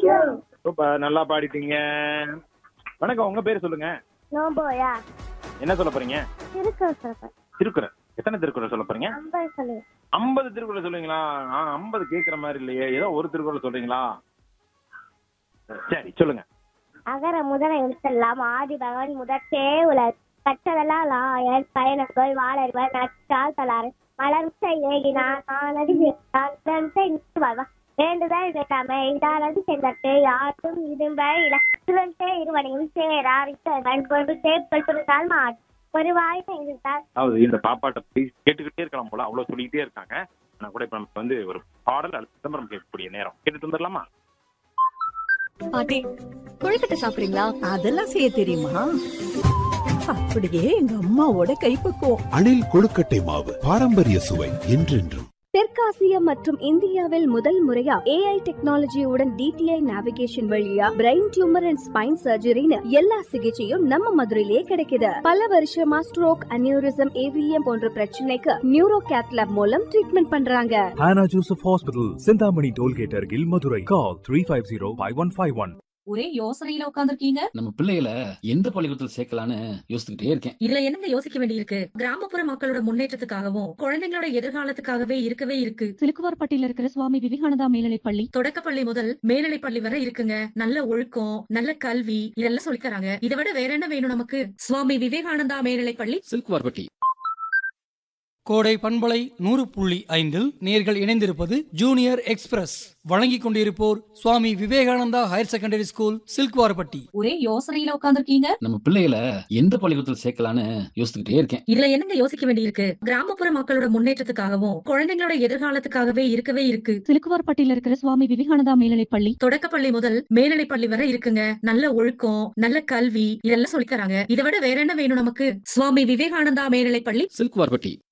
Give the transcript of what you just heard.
Thank you super நல்லா பாடிட்டீங்க வணக்கம் உங்க பேர் சொல்லுங்க நோம்போயா என்ன சொல்ல போறீங்க திருக்குறள் சொல்றேன் திருக்குறள் எத்தனை திருக்குறள் சொல்ல போறீங்க ஐம்பது சொல்லு ஐம்பது திருக்குறள் சொல்லுவீங்களா ஆ ஐம்பது கேட்குற மாதிரி இல்லையே ஏதோ ஒரு திருக்குறள் சொல்றீங்களா சரி சொல்லுங்க அகர முதல எழுத்தெல்லாம் ஆதி பகவான் முதற்றே உலர் கற்றதெல்லாம் லாயர் பயணங்கள் வாழறிவர் நற்றால் தலாறு மலர்ச்சை ஏகினார் ஆனது வாழ்வா வேண்டுதல் வேண்டாமை இதானது சென்றட்டு யாருக்கும் இதும்பை இல சிவன்சே இருவனையும் சேரார் இத்தவன் கொண்டு சேப்பல் துணித்தால் மாட் ஒரு வாய்ப்பு இருந்தால் அதாவது இந்த பாப்பாட்ட போய் கேட்டுக்கிட்டே இருக்கலாம் போல அவ்வளவு சொல்லிக்கிட்டே இருக்காங்க ஆனா கூட இப்ப நமக்கு வந்து ஒரு பாடல் அல்லது சிதம்பரம் கேட்கக்கூடிய நேரம் கேட்டுட்டு வந்துடலாமா பாட்டி கொழுக்கட்டை சாப்பிடுறீங்களா அதெல்லாம் செய்ய தெரியுமா அப்படியே எங்க அம்மாவோட கைப்பக்குவம் அணில் கொழுக்கட்டை மாவு பாரம்பரிய சுவை என்றென்றும் தெற்காசியா மற்றும் இந்தியாவில் முதல் முறையா ஏஐ டெக்னாலஜியுடன் டிடிஐ நேவிகேஷன் வழியா பிரெயின் டியூமர் அண்ட் ஸ்பைன் சர்ஜரின்னு எல்லா சிகிச்சையும் நம்ம மதுரையிலே கிடைக்குது பல வருஷமா ஸ்ட்ரோக் அனியூரிசம் ஏவிஎம் போன்ற பிரச்சனைக்கு நியூரோ கேத்லாப் மூலம் ட்ரீட்மெண்ட் பண்றாங்க Hannah Joseph Hospital, Sindhamani Tollgate Argil, Madurai. Call 350-5151. ஒரே யோசனையில உட்காந்துருக்கீங்க நம்ம பிள்ளைகளை எந்த பள்ளிக்கூடத்தில் சேர்க்கலான்னு யோசிச்சுக்கிட்டே இருக்கேன் இதுல என்னங்க யோசிக்க வேண்டியிருக்கு கிராமப்புற மக்களோட முன்னேற்றத்துக்காகவும் குழந்தைங்களோட எதிர்காலத்துக்காகவே இருக்கவே இருக்கு சிலுக்குவார்பட்டியில இருக்கிற சுவாமி விவேகானந்தா மேல்நிலைப் பள்ளி தொடக்கப்பள்ளி முதல் மேல்நிலை பள்ளி வரை இருக்குங்க நல்ல ஒழுக்கம் நல்ல கல்வி இதெல்லாம் சொல்லித் தராங்க இதை விட வேற என்ன வேணும் நமக்கு சுவாமி விவேகானந்தா மேல்நிலை பள்ளி சில்குவார்பட்டி கோடை பண்பலை நூறு புள்ளி ஐந்தில் நேர்கள் இணைந்திருப்பது ஜூனியர் எக்ஸ்பிரஸ் வழங்கிக் கொண்டிருப்போர் Swami Vivekananda higher secondary school Silkwarapatti ஒரே யோசனையில உட்காந்துருக்கீங்க நம்ம பிள்ளைகளை எந்த பள்ளிக்கூடத்தில் சேர்க்கலான்னு யோசிச்சுக்கிட்டே இருக்கேன் இதுல என்னங்க யோசிக்க வேண்டியிருக்கு கிராமப்புற மக்களோட முன்னேற்றத்துக்காகவும் குழந்தைங்களோட எதிர்காலத்துக்காகவே இருக்கவே இருக்கு சிலுக்குவார்பட்டியில இருக்கிற சுவாமி விவேகானந்தா மேல்நிலைப் பள்ளி தொடக்கப்பள்ளி முதல் மேல்நிலை பள்ளி வரை இருக்குங்க நல்ல ஒழுக்கம் நல்ல கல்வி இதெல்லாம் சொல்லித் தராங்க இதை விட வேற என்ன வேணும் நமக்கு சுவாமி விவேகானந்தா மேல்நிலை பள்ளி சில்குவார்பட்டி